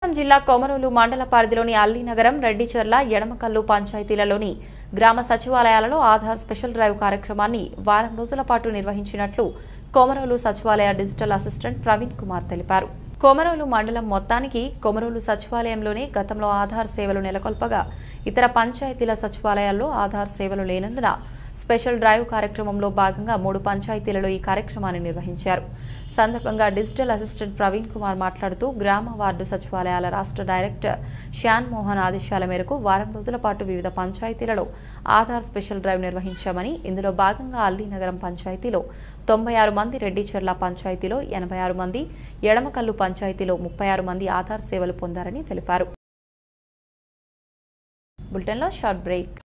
జిల్లా కొమరోలు మండల పరిధిలోని అల్లీనగరం రెడ్డిచెర్ల ఎడమకల్లు పంచాయతీలలోని గ్రామ సచివాలయాలలో ఆధార్ స్పెషల్ డ్రైవ్ కార్యక్రమాన్ని వారం రోజుల పాటు నిర్వహించినట్లు కొమరోలు సచివాలయ డిజిటల్ అసిస్టెంట్ ప్రవీణ్ కుమార్ తెలిపారు కొమరోలు మండలం మొత్తానికి కొమరోలు సచివాలయంలోనే గతంలో ఆధార్ సేవలు నెలకొల్పగా ఇతర పంచాయతీల సచివాలయాల్లో ఆధార్ సేవలు లేనందున స్పెషల్ డ్రైవ్ కార్యక్రమంలో భాగంగా మూడు పంచాయతీలలో ఈ కార్యక్రమాన్ని నిర్వహించారు సందర్భంగా డిజిటల్ అసిస్టెంట్ ప్రవీణ్ కుమార్ మాట్లాడుతూ గ్రామ వార్డు సచివాలయాల రాష్ట్ర డైరెక్టర్ శ్యాన్ మోహన్ ఆదేశాల మేరకు వారం రోజుల పాటు వివిధ పంచాయతీలలో ఆధార్ స్పెషల్ డ్రైవ్ నిర్వహించామని ఇందులో భాగంగా అల్లీనగరం పంచాయతీలో తొంభై ఆరు మంది రెడ్డిచెర్ల పంచాయతీలో ఎనభై ఆరు మంది ఎడమకల్లు పంచాయతీలో ముప్పై ఆరు మంది ఆధార్ సేవలు పొందారని తెలిపారు బులెటిన్లో షార్ట్ బ్రేక్